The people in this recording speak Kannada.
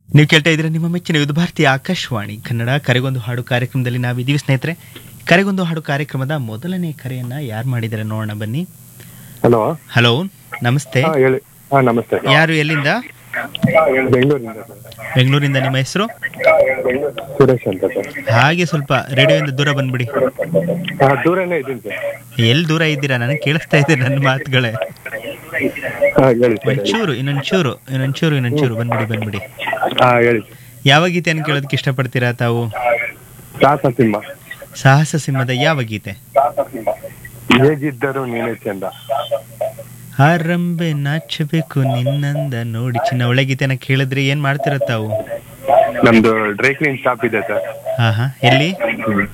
ನೀವು ಕೇಳ್ತಾ ಇದ್ರೆ ನಿಮ್ಮ ಮೆಚ್ಚಿನ ವಿವಿಧ ಭಾರತೀಯ ಆಕಾಶವಾಣಿ ಕನ್ನಡ ಕರೆಗೊಂದು ಹಾಡು ಕಾರ್ಯಕ್ರಮದಲ್ಲಿ ನಾವಿದ್ದೀವಿ ಸ್ನೇಹಿತರೆ ಕರೆಗೊಂದು ಹಾಡು ಕಾರ್ಯಕ್ರಮದ ಮೊದಲನೇ ಕರೆಯನ್ನ ಯಾರು ಮಾಡಿದ್ದಾರೆ ನೋಡೋಣ ಬನ್ನಿ ಹಲೋ ಹಲೋ ನಮಸ್ತೆ ಹಾ ಹೇಳಿ ಹಾ ನಮಸ್ತೆ ಯಾರು ಎಲ್ಲಿಂದ ಬೆಂಗಳೂರಿಂದ ಸರ್ ಬೆಂಗಳೂರಿಂದ ನಿಮ್ಮ ಹೆಸರು ಸುರೇಶ್ ಅಂತ ಸರ್ ಹಾಗೆ ಸ್ವಲ್ಪ ರೇಡಿಯೋಯಿಂದ ದೂರ ಬಂದ್ಬಿಡಿ ಹಾ ದೂರನೇ ಇದ್ದೀನಿ ಸರ್ ಎಲ್ಲಿ ದೂರ ಇದ್ದೀರಾ ನನಗೆ ಕೇಳಿಸ್ತಾ ಇದೆ ನನ್ನ ಮಾತುಗಳೇ ಹಾ ಹೇಳಿ ಸರ್ ಒಂಚೂರು ಇನ್ನೊಂಚೂರು ಇನ್ನೊಂಚೂರು ಇನ್ನೊಂಚೂರು ಬಂದ್ಬಿಡಿ ಬಂದ್ಬಿಡಿ ಹಾ ಹೇಳಿ ಸರ್ ಯಾವ ಗೀತೆಯನ್ನು ಕೇಳೋದಕ್ಕೆ ಇಷ್ಟಪಡ್ತೀರಾ ತಾವು ಸಾಸ ಸಿಂಹ ಸಾಹಸ ಸಿಂಹದ ಯಾವ ಗೀತೆ ಹೇಗಿದ್ದರು ನೀನೇ ಚಂದ ಆರಂಭೆ ನಾಚಬೇಕು ನಿನ್ನಂದ ನೋಡಿ ಚಿನ್ನ ಒಳ್ಳೆ ಗೀತೆನ ಕೇಳಿದ್ರೆ ಏನ್ ಮಾಡ್ತಿರ ತಾವು ನಮ್ದು ಡ್ರೈ ಕ್ಲೀನ್ ಶಾಪ್ ಇದೆ ಸರ್ ಹಾ ಹಾ ಎಲ್ಲಿ